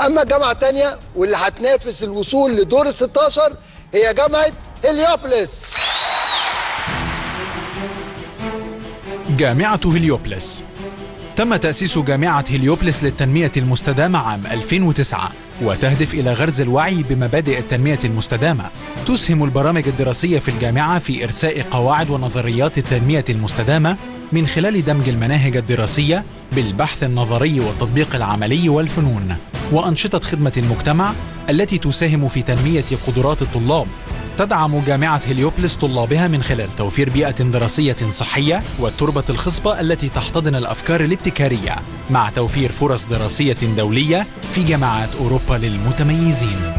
اما جامعه تانية واللي هتنافس الوصول لدور ال 16 هي جامعه هليوبلس جامعة هليوبلس تم تأسيس جامعة هليوبلس للتنمية المستدامة عام 2009 وتهدف إلى غرز الوعي بمبادئ التنمية المستدامة تسهم البرامج الدراسية في الجامعة في إرساء قواعد ونظريات التنمية المستدامة من خلال دمج المناهج الدراسية بالبحث النظري والتطبيق العملي والفنون وأنشطة خدمة المجتمع التي تساهم في تنمية قدرات الطلاب تدعم جامعة هليوبلس طلابها من خلال توفير بيئة دراسية صحية والتربة الخصبة التي تحتضن الأفكار الابتكارية مع توفير فرص دراسية دولية في جامعات أوروبا للمتميزين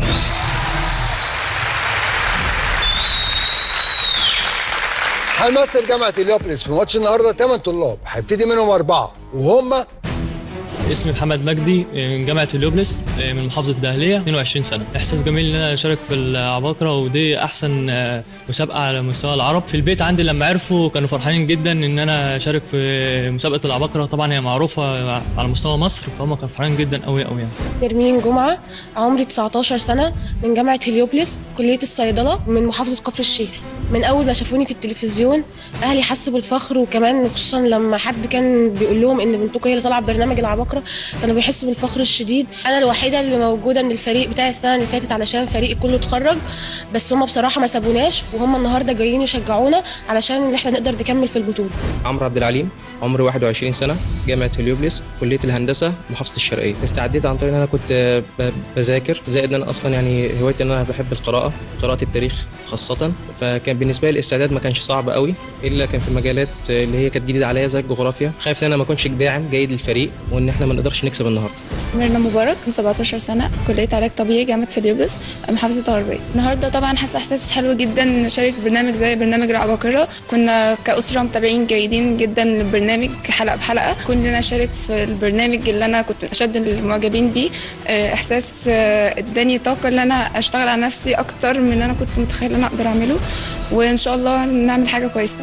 هيمثل جامعه هليوبلس في ماتش النهارده 8 طلاب هيبتدي منهم اربعه وهم اسمي محمد مجدي من جامعة اليوبلس من محافظة الدهلية 22 سنة إحساس جميل إن أنا أشارك في العباقرة ودي أحسن مسابقة على مستوى العرب في البيت عندي لما عرفوا كانوا فرحانين جدا إن أنا أشارك في مسابقة العباقرة طبعا هي معروفة على مستوى مصر فهم كانوا فرحانين جدا قوي قوي يعني نرمين جمعة عمري 19 سنة من جامعة هليوبلس كلية الصيدلة من محافظة كفر الشيخ من أول ما شافوني في التلفزيون أهلي حسوا بالفخر وكمان خصوصا لما حد كان بيقول لهم إن بنتكم هي اللي طالعة برنامج العباقرة كانوا بيحسوا بالفخر الشديد أنا الوحيدة اللي موجودة من الفريق بتاعي السنة اللي فاتت علشان فريقي كله اتخرج بس هم بصراحة ما سابوناش وهم النهاردة جايين يشجعونا علشان إن إحنا نقدر نكمل في البطولة عمرو عبد العليم عمري 21 سنة جامعة هليوبلس كلية الهندسة محافظة الشرقية استعديت عن طريق ان انا كنت ب- بذاكر زائد ان انا اصلا يعني هوايتي ان انا بحب القراءة قراءة التاريخ خاصة فكان بالنسبة لي الاستعداد ما كانش صعب قوي الا كان في مجالات اللي هي كانت جديدة عليا زي الجغرافيا خايف ان انا ما اكونش داعم جيد للفريق وان احنا ما نقدرش نكسب النهارده ميرنا مبارك من 17 سنة كلية علاج طبيعي جامعة هليوبلس محافظة الغربية النهاردة طبعا حاسة إحساس حلو جدا نشارك برنامج زي برنامج العباقرة كنا كأسرة متابعين جيدين جدا للبرنامج حلقة بحلقة كلنا شارك في البرنامج اللي أنا كنت من أشد المعجبين بيه آه، إحساس آه، اداني طاقة إن أنا أشتغل على نفسي أكتر من اللي أنا كنت متخيلة إن أنا أقدر أعمله وإن شاء الله نعمل حاجة كويسة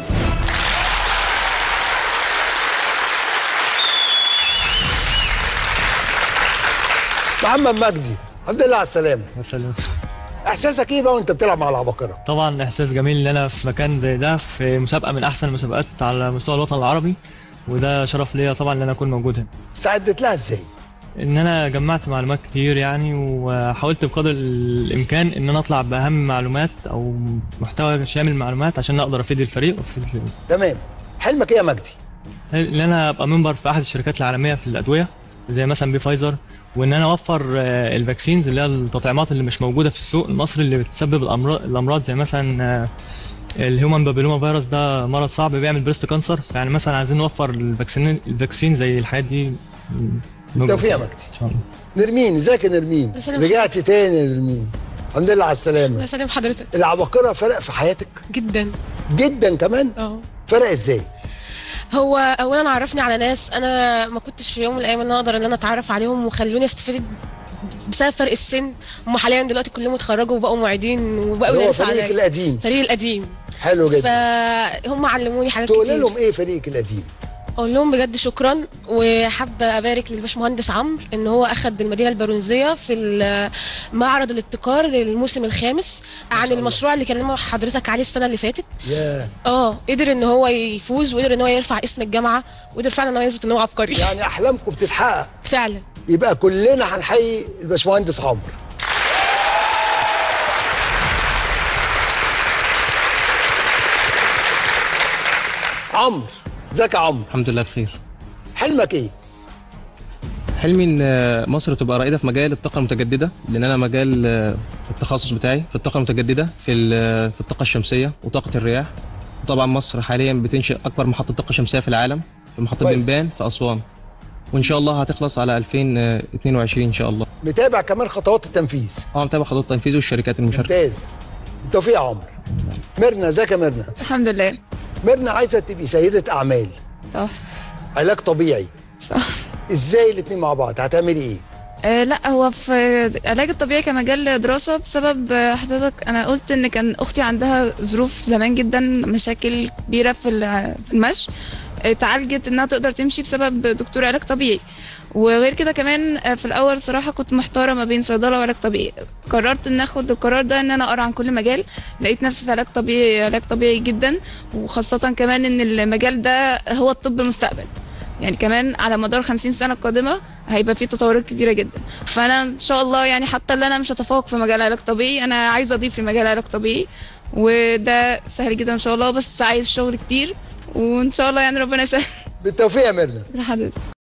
محمد مجدي الحمد لله على السلامه سلام احساسك ايه بقى وانت بتلعب مع العباقره طبعا إحساس جميل إن أنا في مكان زي ده في مسابقة من أحسن المسابقات على مستوى الوطن العربي وده شرف ليا طبعا إن أنا أكون موجود هنا استعدت لها ازاي ان انا جمعت معلومات كتير يعني وحاولت بقدر الامكان ان انا اطلع باهم معلومات او محتوى شامل معلومات عشان اقدر افيد الفريق وافيد الفريق. تمام حلمك ايه يا مجدي ان انا ابقى منبر في احد الشركات العالميه في الادويه زي مثلا بفايزر وان انا اوفر آه، الفاكسينز اللي هي التطعيمات اللي مش موجوده في السوق المصري اللي بتسبب الامراض الامراض زي مثلا آه، الهيومن بابيلوما فيروس ده مرض صعب بيعمل بريست كانسر يعني مثلا عايزين نوفر الفاكسين الفاكسين زي الحاجات دي موجودة. توفيق يا مجدي ان شاء الله نرمين ازيك يا نرمين سلام. رجعتي تاني يا نرمين الحمد لله على السلامه سلام حضرتك العباقره فرق في حياتك جدا جدا كمان اه فرق ازاي هو اولا عرفني على ناس انا ما كنتش في يوم من الايام ان انا اقدر ان انا اتعرف عليهم وخلوني استفيد بسبب فرق السن هم حاليا دلوقتي كلهم اتخرجوا وبقوا معيدين وبقوا اللي هو يدرسوا فريقك عليا القديم فريق القديم حلو جدا فهم علموني حاجات تقول كتير لهم ايه فريقك القديم اقول لهم بجد شكرا وحابه ابارك للباشمهندس عمرو ان هو اخد المدينه البرونزيه في ال- معرض الابتكار للموسم الخامس عن المشروع اللي كلمه حضرتك عليه السنه اللي فاتت يا اه قدر ان هو يفوز وقدر ان هو يرفع اسم الجامعه وقدر فعلا ان هو يثبت ان هو عبقري يعني احلامكم بتتحقق فعلا يبقى كلنا هنحيي الباشمهندس عمرو عمرو ازيك يا عمرو الحمد لله بخير حلمك ايه حلمي ان مصر تبقى رائده في مجال الطاقه المتجدده لان انا مجال التخصص بتاعي في الطاقه المتجدده في ال- في الطاقه الشمسيه وطاقه الرياح وطبعا مصر حاليا بتنشئ اكبر محطه طاقه شمسيه في العالم في محطه كويس. بنبان في اسوان وان شاء الله هتخلص على 2022 ان شاء الله متابع كمان خطوات التنفيذ اه متابع خطوات التنفيذ والشركات المشاركه ممتاز بالتوفيق يا عمرو ميرنا ازيك يا ميرنا الحمد لله ميرنا عايزه تبقي سيده اعمال صح علاج طبيعي صح ازاي الاتنين مع بعض هتعملي ايه آه لا هو في العلاج الطبيعي كمجال دراسة بسبب آه، حضرتك أنا قلت إن كان أختي عندها ظروف زمان جدا مشاكل كبيرة في الع- في المشي اتعالجت انها تقدر تمشي بسبب دكتور علاج طبيعي وغير كده كمان آه، في الاول صراحه كنت محتاره ما بين صيدله وعلاج طبيعي قررت ان اخد القرار ده ان انا اقرا عن كل مجال لقيت نفسي في علاج طبيعي علاج طبيعي جدا وخاصه كمان ان المجال ده هو الطب المستقبل يعني كمان على مدار 50 سنه القادمه هيبقى فيه تطورات كتيره جدا فانا ان شاء الله يعني حتى اللي انا مش هتفوق في مجال علاج طبيعي انا عايزه اضيف في مجال علاج طبيعي وده سهل جدا ان شاء الله بس عايز شغل كتير وان شاء الله يعني ربنا يسهل بالتوفيق يا ميرنا لحضرتك